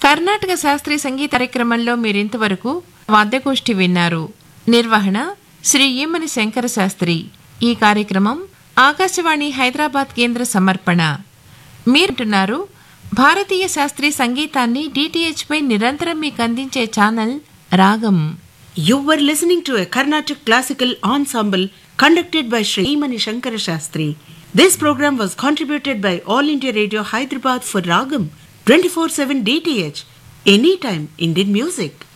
కర్ణాటక శాస్త్రీయ సంగీత కార్యక్రమంలో మీరింతవరకు వాద్యగోష్ఠి విన్నారు నిర్వహణ శ్రీ ఈమని శంకర శాస్త్రి ఈ కార్యక్రమం ఆకాశవాణి హైదరాబాద్ కేంద్ర సమర్పణ మీరుంటున్నారు భారతీయ శాస్త్రీయ సంగీతాన్ని డిటిహెచ్ పై నిరంతరం మీకు అందించే ఛానల్ రాగం You were listening to a Carnatic classical ensemble conducted by Sri Imani Shankara Shastri. This program was contributed by All India Radio Hyderabad for Ragam 24/7 DTH. Anytime Indian music.